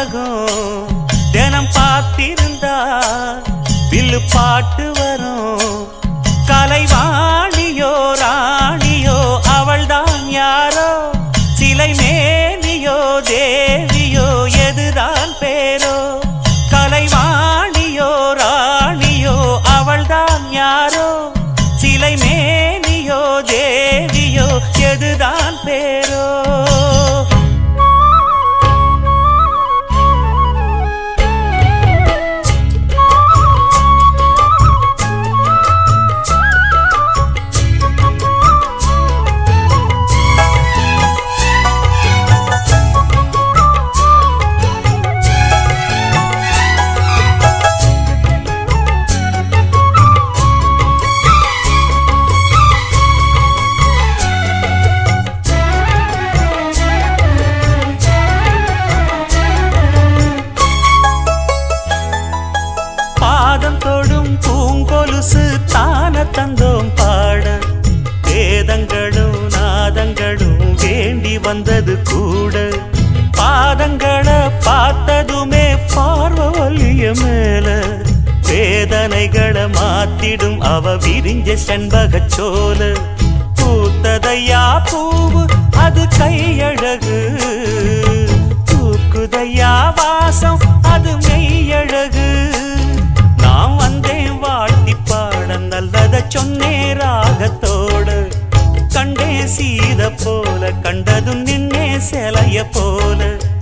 அழகும் தினம் பார்த்திருந்தா வில்லு பாட்டு வரும் கலைவாணியோ ராணியோ அவள்தான் யாரோ சிலை மேனியோ தேவியோ எதுதான் பேரோ கலைவாணியோ ராணியோ அவள்தான் யாரோ சிலை மேனியோ தேவியோ எதுதான் பேரோ பாதம் தொடும் பூங்கொலுசு தான தந்தோம் பாட வேதங்களும் நாதங்களும் வேண்டி வந்தது கூட பாதங்களை பார்த்ததுமே பார்வலிய மேல வேதனைகளை மாத்திடும் அவ விரிஞ்ச செண்பக சோல பூத்ததையா பூவு அது கையழகு தூக்குதையா வாசம் அது மெய்யழகு நான் வந்தேன் வாழ்த்தி பாட நல்லத சொன்னே ராகத்தோடு கண்டே சீத போல கண்டதும் நின்னே சிலைய போல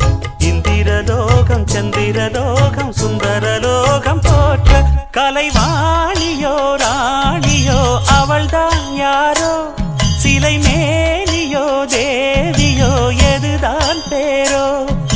இந்திரலோகம் சந்திரலோகம் சுந்தரலோகம் போற்ற கலைவாணியோ ராணியோ அவள்தான் யாரோ சிலை மேனியோ தேவியோ எதுதான் பேரோ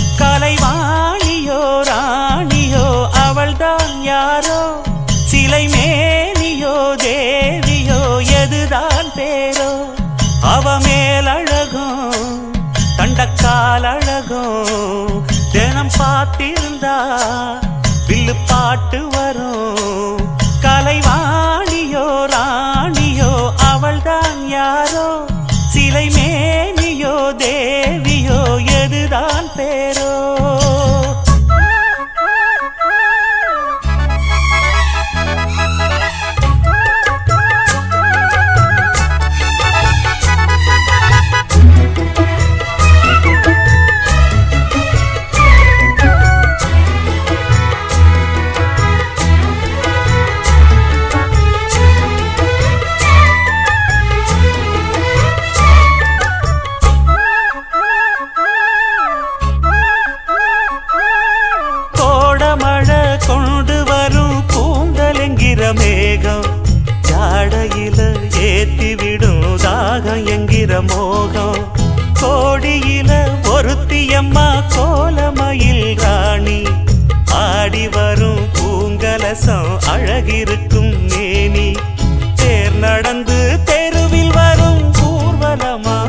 கலைவாணியோ ராணியோ அவள்தான் யாரோ சிலை மேனியோ தேவியோ எதுதான் பேரோ அவ மேலழகும் தண்டக்கால் அழகும் தினம் பார்த்திருந்தா வில்லு பாட்டு வரும் கலைவாணியோ ராணியோ அவள்தான் யாரோ சிலை மேனியோ தேவியோ எதுதான் பேரோ கோடமழை கொண்டு வரும் கூந்தலெங்கிற மேகம் ஜாடையில ஏத்தி விடும் தாகம் என்கிற மோகம் கோடியில ஒருத்தியம்மா கோலமயில் ராணி ஆடி வரும் பூங்கலசம் அழகிருக்கும் மேனி தேர் நடந்து தெருவில் வரும் ஊர்வலமா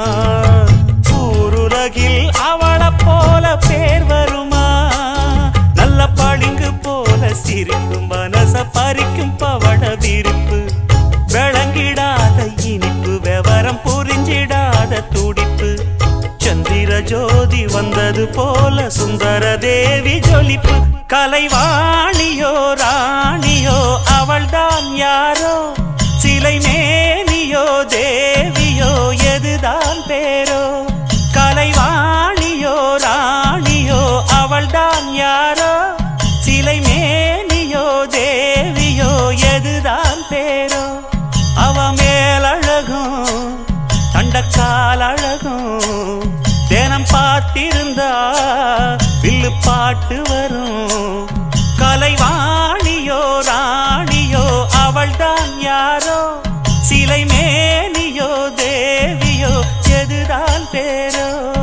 ஊருலகில் அவளை போல பேர் வருமா நல்ல பளிங்கு போல சிரிக்கும் மனச பறிக்கும் பவள விரிப்பு விளங்கிடாத இனிப்பு விவரம் புரிஞ்சிடாத துடிப்பு சந்திர ஜோதி வந்தது போல சுந்தர தேவி ஜொலிப்பு கலைவாணியோ ராணியோ அவள்தான் யாரோ சிலை மேனியோ தேவியோ எதுதான் பேரோ கலைவாணியோ ராணியோ அவள்தான் யாரோ சிலை மேனியோ தேவியோ எதுதான் பேரோ அவ மேலழகும் தண்டக்கால் அழகும் தினம் பார்த்திருந்தா வில்லு பாட்டு வரும் கலைவாணியோ ராணியோ அவள்தான் யாரோ சிலை மேனியோ தேவியோ எதுதான் பேரோ